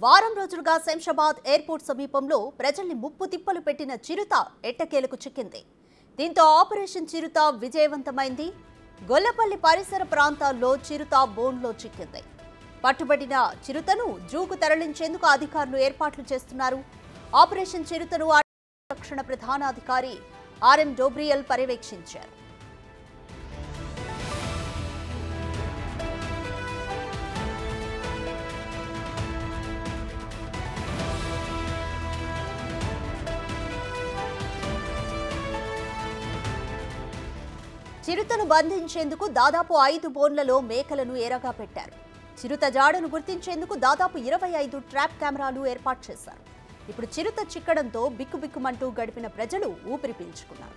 వారం రోజులుగా శంషాబాద్ ఎయిర్పోర్ట్ సమీపంలో ప్రజల్ని ముప్పు తిప్పలు పెట్టిన చిరుత ఎట్టకేలకు చిక్కింది దీంతో ఆపరేషన్ చిరుత విజయవంతమైంది గొల్లపల్లి పరిసర ప్రాంతాల్లో చిరుత బోన్లో చిక్కింది పట్టుబడిన చిరుతను జూకు తరలించేందుకు అధికారులు ఏర్పాట్లు చేస్తున్నారు ఆపరేషన్ చిరుతను అటవీ రక్షణ ప్రధానాధికారి ఆర్ఎం డోబ్రియల్ పర్యవేక్షించారు చిరుతను బంధించేందుకు దాదాపు ఐదు బోన్లలో మేకలను ఏరగా పెట్టారు చిరుత జాడను గుర్తించేందుకు దాదాపు ఇరవై ఐదు ట్రాప్ కెమెరాలు ఏర్పాటు చేశారు ఇప్పుడు చిరుత చిక్కడంతో బిక్కుబిక్కుమంటూ గడిపిన ప్రజలు ఊపిరి పీల్చుకున్నారు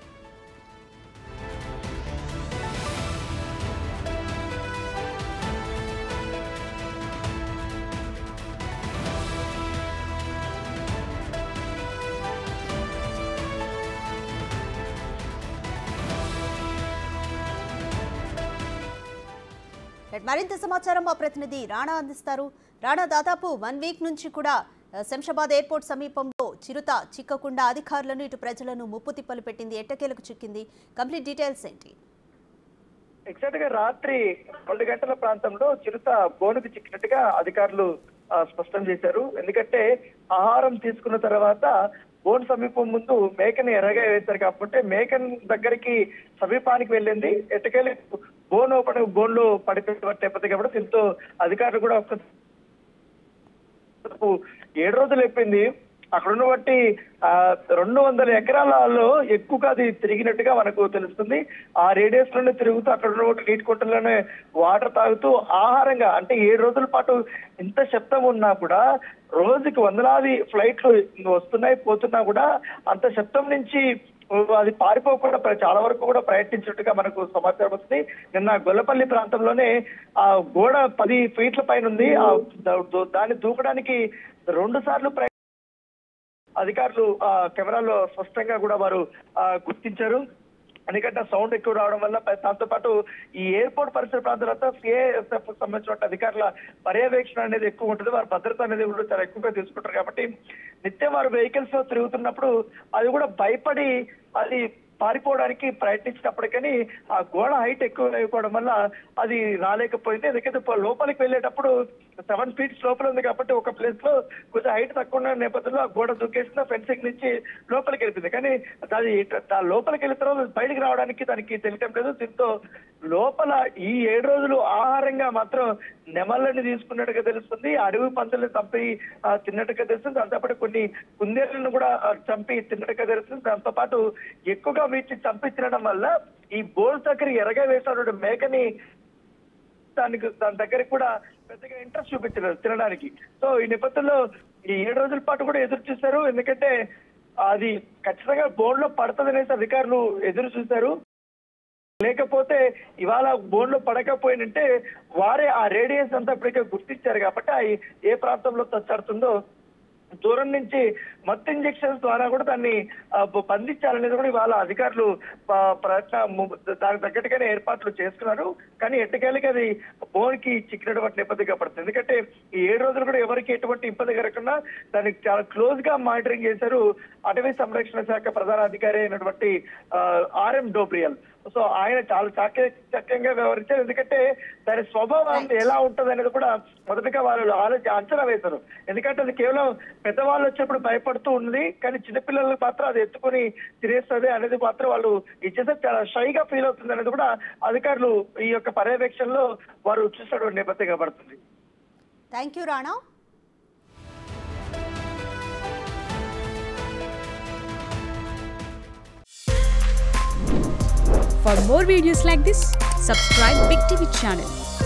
రైట్, మరింత సమాచారం మా ప్రతినిధి రాణా అందిస్తారు రాణా దాదాపు వన్ వీక్ నుంచి కూడా ఆ, శంషాబాద్ ఎయిర్పోర్ట్ సమీపంలో చిరుత చిక్కకుండా అధికారులను ఇటు ప్రజలను ముప్పు తిప్పలు పెట్టింది ఎట్టకేలకు చిక్కింది కంప్లీట్ డీటెయిల్స్ ఏంటి ఎగ్జాక్ట్ గా రాత్రి రెండు గంటల ప్రాంతంలో చిరుత బోనుకు చిక్కినట్టుగా అధికారులు ఆ, స్పష్టం చేశారు ఎందుకంటే ఆహారం తీసుకున్న తర్వాత బోన్ సమీపం ముందు మేకని ఎర్రగా వేశారు కాబట్టి మేకన్ దగ్గరికి సమీపానికి వెళ్ళింది ఎట్టకెళ్ళి బోన్ ఓపెన్ బోన్ లో పడిపోయి కాబట్టి దీంతో అధికారులు కూడా ఒక దాదాపు ఏడు రోజులు అయిపోయింది అక్కడ ఉన్న బట్టి ఆ, రెండు వందల ఎకరాలలో ఎక్కువగా అది తిరిగినట్టుగా మనకు తెలుస్తుంది ఆ రేడియస్ లోనే తిరుగుతూ అక్కడ ఉన్న నీటి కుంటల్లోనే వాటర్ తాగుతూ ఆహారంగా అంటే ఏడు రోజుల పాటు ఇంత శబ్దం ఉన్నా కూడా రోజుకి వందలాది ఫ్లైట్లు వస్తున్నాయి పోతున్నా కూడా అంత శబ్దం నుంచి అది పారిపోకుండా ప్ర- చాలా వరకు కూడా ప్రయత్నించినట్టుగా మనకు సమాచారం వస్తుంది నిన్న గొల్లపల్లి ప్రాంతంలోనే ఆ గోడ పది ఫీట్ల పైన ఉంది ఆ ద- ద- దాన్ని దూకడానికి రెండు సార్లు ప్రయ- అధికారులు ఆ కెమెరాలో స్పష్టంగా కూడా వారు ఆ, గుర్తించారు ఎందుకంటే సౌండ్ ఎక్కువ రావడం వల్ల ప- దాంతో పాటు ఈ ఎయిర్పోర్ట్ పరిసర ప్రాంతాలంతా సిఏఎస్ఎఫ్ సంబంధించిన అధికారుల పర్యవేక్షణ అనేది ఎక్కువ ఉంటుంది వారి భద్రత అనేది కూడా చాలా ఎక్కువగా తీసుకుంటారు కాబట్టి నిత్యం వారు వెహికల్స్ లో తిరుగుతున్నప్పుడు అది కూడా భయపడి అది పారిపోవడానికి ప్రయత్నించినప్పటికీ ఆ గోడ హైట్ ఎక్కువ అయిపోవడం వల్ల అది రాలేకపోయింది ఎందుకంటే పో- లోపలికి వెళ్ళేటప్పుడు సెవెన్ ఫీట్స్ లోపల ఉంది కాబట్టి ఒక ప్లేస్ లో కొంచెం హైట్ తక్కువ ఉన్న నేపథ్యంలో ఆ గోడ దూకేసిన ఫెన్సింగ్ నుంచి లోపలికి వెళ్ళింది కానీ అది దా- లోపలికి వెళ్ళిన తర్వాత బయటికి రావడానికి దానికి తెలియటం లేదు దీంతో లోపల ఈ ఏడు రోజులు ఆహారంగా మాత్రం నెమళ్ళని తీసుకున్నట్టుగా తెలుస్తుంది అడవి పందులను చంపి ఆ, తిన్నట్టుగా తెలుస్తుంది దాంతోపాటు కొన్ని కుందేళ్లను కూడా ఆ, చంపి తిన్నట్టుగా తెలుస్తుంది దాంతో పాటు ఎక్కువగా వీటిని చంపి తినడం వల్ల ఈ బోర్డు దగ్గర ఎరగా వేసినటువంటి మేకని దానికి దాని దగ్గరికి కూడా పెద్దగా ఇంట్రెస్ట్ చూపించలేదు తినడానికి సో ఈ నేపథ్యంలో ఈ ఏడు రోజుల పాటు కూడా ఎదురు చూశారు ఎందుకంటే అది ఖచ్చితంగా బోర్డులో పడుతుందనేసి అధికారులు ఎదురు చూశారు లేకపోతే ఇవాళ బోన్లో పడకపోయినంటే వారే ఆ రేడియస్ అంతా ఇప్పటికే గుర్తించారు కాబట్టి ఆ ఏ ప్రాంతంలో తచ్చాడుతుందో దూరం నుంచి మత్తు ఇంజెక్షన్స్ ద్వారా కూడా దాన్ని ఆ, బ- బంధించాలనేది కూడా ఇవాళ అధికారులు ఆ, ప్రయత్న ము- దానికి తగ్గట్టుగానే ఏర్పాట్లు చేసుకున్నారు కానీ ఎట్టకేళ్ళకి అది బోన్ కి చిక్కినటువంటి నేపథ్యంగా పడుతుంది ఎందుకంటే ఈ ఏడు రోజులు కూడా ఎవరికి ఎటువంటి ఇబ్బంది కలగకుండా దానికి చాలా క్లోజ్ గా మానిటరింగ్ చేశారు అటవీ సంరక్షణ శాఖ ప్రధాన అధికారి అయినటువంటి ఆర్ఎం డోబ్రియల్ సో ఆయన చాలా చాక చక్కంగా వ్యవహరించారు ఎందుకంటే దాని స్వభావం ఎలా ఉంటది అనేది కూడా మొదటగా వాళ్ళు ఆలోచి అంచనా వేశారు ఎందుకంటే అది కేవలం పెద్దవాళ్ళు వచ్చినప్పుడు భయపడుతూ ఉంది కానీ చిన్నపిల్లలకు మాత్రం అది ఎత్తుకొని తినేస్తుంది అనేది మాత్రం వాళ్ళు ఇచ్చేస్తే చాలా షైగా ఫీల్ అవుతుంది అనేది కూడా అధికారులు ఈ యొక్క పర్యవేక్షణలో వారు చూసినటువంటి నేపథ్యంగా పడుతుంది thank you Rana For more videos like this, subscribe Big TV channel